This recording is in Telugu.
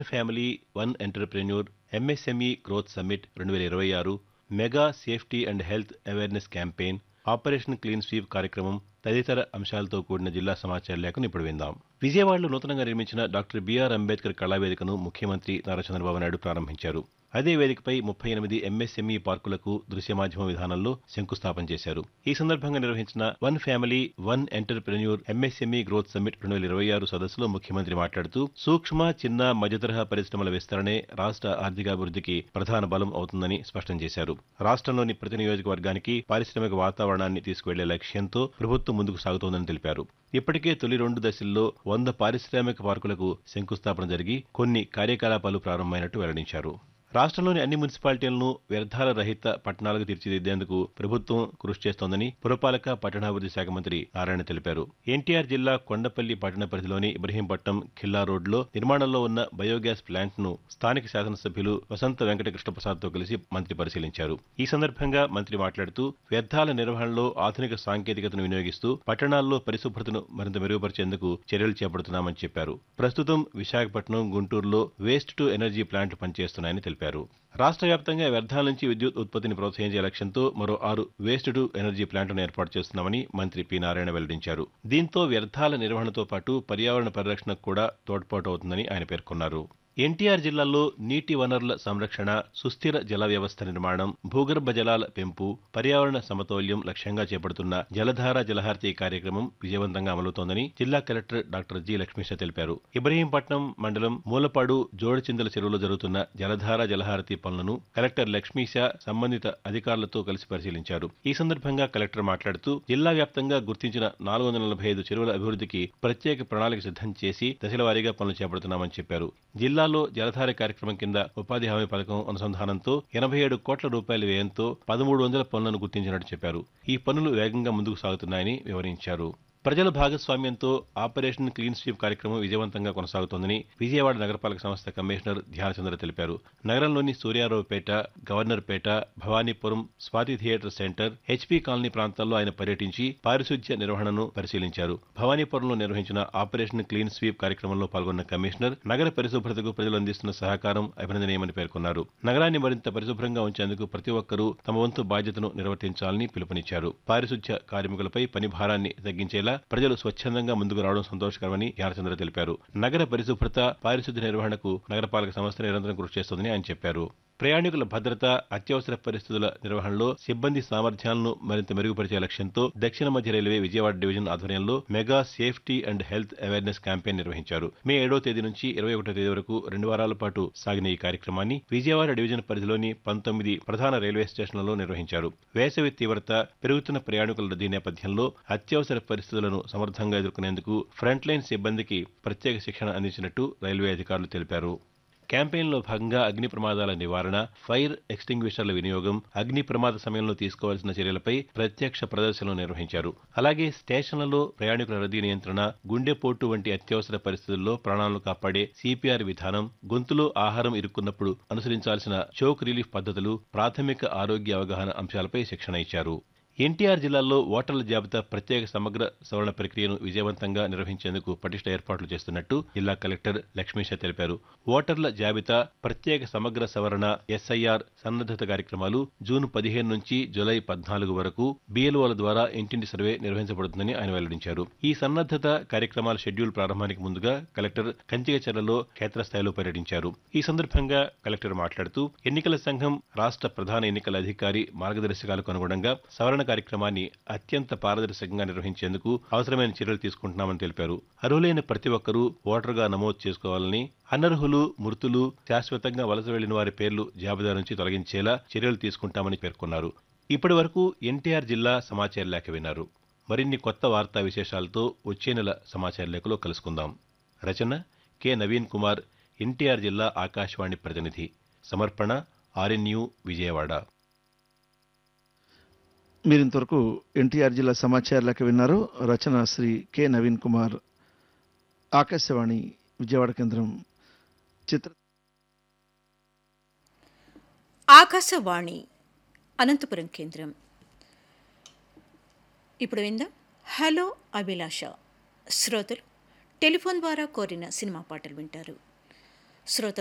family one entrepreneur MSME growth summit రెండు వేల ఇరవై ఆరు mega safety and health awareness campaign operation clean sweep కార్యక్రమం తదితర అంశాలతో కూడిన జిల్లా సమాచార లేఖను ఇప్పుడు విందాం విజయవాడలో నూతనంగా నిర్మించిన డాక్టర్ బిఆర్ అంబేద్కర్ కళావేదికను ముఖ్యమంత్రి నారా చంద్రబాబు నాయుడు ప్రారంభించారు అదే వేదికపై ముప్పై ఎనిమిది ఎంఎస్ఎంఈ పార్కులకు దృశ్య మాధ్యమ విధానంలో శంకుస్థాపన చేశారు ఈ సందర్భంగా నిర్వహించిన one family one entrepreneur MSME growth summit రెండు వేల ఇరవై ఆరు సదస్సులో ముఖ్యమంత్రి మాట్లాడుతూ సూక్ష్మ చిన్న మధ్యతరహా పరిశ్రమల విస్తరణే రాష్ట్ర ఆర్థికాభివృద్ధికి ప్రధాన బలం అవుతుందని స్పష్టం చేశారు రాష్ట్రంలోని ప్రతి నియోజకవర్గానికి పారిశ్రామిక వాతావరణాన్ని తీసుకువెళ్లే లక్ష్యంతో ప్రభుత్వం ముందుకు సాగుతోందని తెలిపారు ఇప్పటికే తొలి రెండు దశల్లో వంద పారిశ్రామిక పార్కులకు శంకుస్థాపన జరిగి కొన్ని కార్యకలాపాలు ప్రారంభమైనట్టు వెల్లడించారు రాష్ట్రంలోని అన్ని మున్సిపాలిటీలను వ్యర్థాల రహిత పట్టణాలకు తీర్చిదిద్దేందుకు ప్రభుత్వం కృషి చేస్తోందని పురపాలక పట్టణాభివృద్ధి శాఖ మంత్రి నారాయణ తెలిపారు ఎన్టీఆర్ జిల్లా కొండపల్లి పట్టణ పరిధిలోని ఇబ్రహీంపట్నం ఖిల్లా రోడ్లో నిర్మాణంలో ఉన్న బయోగ్యాస్ ప్లాంట్ ను స్థానిక శాసనసభ్యులు వసంత వెంకట కృష్ణప్రసాద్ తో కలిసి మంత్రి పరిశీలించారు ఈ సందర్భంగా మంత్రి మాట్లాడుతూ వ్యర్థాల నిర్వహణలో ఆధునిక సాంకేతికతను వినియోగిస్తూ పట్టణాల్లో పరిశుభ్రతను మరింత మెరుగుపరిచేందుకు చర్యలు చేపడుతున్నామని చెప్పారు ప్రస్తుతం విశాఖపట్నం గుంటూరులో వేస్ట్ టు ఎనర్జీ ప్లాంట్లు పనిచేస్తున్నాయని తెలిపారు రాష్ట్ర వ్యాప్తంగా వ్యర్థాల నుంచి విద్యుత్ ఉత్పత్తిని ప్రోత్సహించే లక్ష్యంతో మరో ఆరు వేస్ట్ టు ఎనర్జీ ప్లాంట్లను ఏర్పాటు చేస్తున్నామని మంత్రి పి నారాయణ వెల్లడించారు దీంతో వ్యర్థాల నిర్వహణతో పాటు పర్యావరణ పరిరక్షణకు కూడా తోడ్పాటు అవుతుందని ఆయన పేర్కొన్నారు ఎన్టీఆర్ జిల్లాలో నీటి వనరుల సంరక్షణ సుస్థిర జల వ్యవస్థ నిర్మాణం భూగర్భ జలాల పెంపు పర్యావరణ సమతౌల్యం లక్ష్యంగా చేపడుతున్న జలధార జలహారతి కార్యక్రమం విజయవంతంగా అమలుతోందని జిల్లా కలెక్టర్ డాక్టర్ జి లక్ష్మీష తెలిపారు ఇబ్రహీంపట్నం మండలం మూలపాడు జోడచింతల చెరువులో జరుగుతున్న జలధార జలహారతి పనులను కలెక్టర్ లక్ష్మీష సంబంధిత అధికారులతో కలిసి పరిశీలించారు ఈ సందర్భంగా కలెక్టర్ మాట్లాడుతూ జిల్లా వ్యాప్తంగా గుర్తించిన నాలుగు వందల నలభై ఐదు చెరువుల అభివృద్ధికి ప్రత్యేక ప్రణాళిక సిద్ధం చేసి దశల వారీగా పనులు చేపడుతున్నామని చెప్పారు జిల్లాలో జలధార కార్యక్రమం కింద ఉపాధి హామీ పథకం అనుసంధానంతో ఎనభై ఏడు కోట్ల రూపాయల వ్యయంతో పదమూడు వందల పనులను గుర్తించినట్టు చెప్పారు ఈ పనులు వేగంగా ముందుకు సాగుతున్నాయని వివరించారు ప్రజల భాగస్వామ్యంతో ఆపరేషన్ క్లీన్ స్వీప్ కార్యక్రమం విజయవంతంగా కొనసాగుతోందని విజయవాడ నగరపాలక సంస్థ కమిషనర్ ధ్యానచంద్ర తెలిపారు నగరంలోని Suryaraopeta Governorpet Bhavanipuram Swathi theatre centre HP colony ప్రాంతాల్లో ఆయన పర్యటించి పారిశుధ్య నిర్వహణను పరిశీలించారు భవానీపురంలో నిర్వహించిన ఆపరేషన్ క్లీన్ స్వీప్ కార్యక్రమంలో పాల్గొన్న కమిషనర్ నగర పరిశుభ్రతకు ప్రజలు అందిస్తున్న సహకారం అభినందనీయమని పేర్కొన్నారు నగరాన్ని మరింత పరిశుభ్రంగా ఉంచేందుకు ప్రతి ఒక్కరూ తమ వంతు బాధ్యతను నిర్వర్తించాలని పిలుపునిచ్చారు పారిశుధ్య కార్మికులపై పని భారాన్ని తగ్గించేలా ప్రజలు స్వచ్ఛందంగా ముందుకు రావడం సంతోషకరమని యానచంద్ర తెలిపారు నగర పరిశుభ్రత పారిశుద్ధ్య నిర్వహణకు నగరపాలక సంస్థ నిరంతరం కృషి చేస్తోందని ఆయన చెప్పారు ప్రయాణికుల భద్రత అత్యవసర పరిస్థితుల నిర్వహణలో సిబ్బంది సామర్థ్యాలను మరింత మెరుగుపరిచే లక్ష్యంతో దక్షిణ మధ్య రైల్వే విజయవాడ డివిజన్ ఆధ్వర్యంలో mega safety and health awareness campaign నిర్వహించారు మే ఏడో తేదీ నుంచి ఇరవై ఒకటో తేదీ వరకు రెండు వారాల పాటు సాగిన ఈ కార్యక్రమాన్ని విజయవాడ డివిజన్ పరిధిలోని పంతొమ్మిది ప్రధాన రైల్వే స్టేషన్లలో నిర్వహించారు వేసవి తీవ్రత పెరుగుతున్న ప్రయాణికుల రద్దీ నేపథ్యంలో అత్యవసర పరిస్థితులను సమర్థంగా ఎదుర్కొనేందుకు ఫ్రంట్ లైన్ సిబ్బందికి ప్రత్యేక శిక్షణ అందించినట్టు రైల్వే అధికారులు తెలిపారు క్యాంపెయిన్లో భాగంగా అగ్ని ప్రమాదాల నివారణ ఫైర్ ఎక్స్టింగ్విషర్ల వినియోగం అగ్ని ప్రమాద సమయంలో తీసుకోవాల్సిన చర్యలపై ప్రత్యక్ష ప్రదర్శనలు నిర్వహించారు అలాగే స్టేషన్లలో ప్రయాణికుల రద్దీ నియంత్రణ గుండెపోటు వంటి అత్యవసర పరిస్థితుల్లో ప్రాణాలను కాపాడే సిపిఆర్ విధానం గొంతులో ఆహారం ఇరుక్కున్నప్పుడు అనుసరించాల్సిన చోక్ రిలీఫ్ పద్ధతులు ప్రాథమిక ఆరోగ్య అవగాహన అంశాలపై శిక్షణ ఇచ్చారు ఎన్టీఆర్ జిల్లాలో ఓటర్ల జాబితా ప్రత్యేక సమగ్ర సవరణ ప్రక్రియను విజయవంతంగా నిర్వహించేందుకు పటిష్ట ఏర్పాట్లు చేస్తున్నట్టు జిల్లా కలెక్టర్ లక్ష్మీష తెలిపారు ఓటర్ల జాబితా ప్రత్యేక సమగ్ర సవరణ ఎస్ఐఆర్ సన్నద్దత కార్యక్రమాలు జూన్ పదిహేను నుంచి జులై పద్నాలుగు వరకు బిఎల్ఓల ద్వారా ఇంటింటి సర్వే నిర్వహించబడుతుందని ఆయన వెల్లడించారు ఈ సన్నద్దత కార్యక్రమాల షెడ్యూల్ ప్రారంభానికి ముందుగా కలెక్టర్ కంచికచర్లలో క్షేత్రస్థాయిలో పర్యటించారు ఈ సందర్భంగా కలెక్టర్ మాట్లాడుతూ ఎన్నికల సంఘం రాష్ట్ర ప్రధాన ఎన్నికల అధికారి మార్గదర్శకాలకు అనుగుణంగా సవరణ కార్యక్రమాన్ని అత్యంత పారదర్శకంగా నిర్వహించేందుకు అవసరమైన చర్యలు తీసుకుంటున్నామని తెలిపారు అర్హులైన ప్రతి ఒక్కరూ ఓటరుగా నమోదు చేసుకోవాలని అనర్హులు మృతులు శాశ్వతంగా వలస వెళ్లిన వారి పేర్లు జాబితా నుంచి తొలగించేలా చర్యలు తీసుకుంటామని పేర్కొన్నారు ఇప్పటి వరకు ఎన్టీఆర్ జిల్లా సమాచార లేఖ విన్నారు మరిన్ని కొత్త వార్తా విశేషాలతో వచ్చే నెల సమాచార లేఖలో కలుసుకుందాం రచన కె నవీన్ కుమార్ ఎన్టీఆర్ జిల్లా ఆకాశవాణి ప్రతినిధి సమర్పణ ఆర్ఎన్యూ విజయవాడ మీరు ఇంతవరకు ఎన్టీఆర్ జిల్లా సమాచార లెక్క విన్నారు రచన శ్రీ కె నవీన్ కుమార్ ఆకాశవాణి విజయవాడ కేంద్రం చిత్ర ఆకాశవాణి అనంతపురం కేంద్రం ఇప్పుడు విందాం హలో అభిలాష శ్రోతలు టెలిఫోన్ ద్వారా కోరిన సినిమా పాటలు వింటారు శ్రోత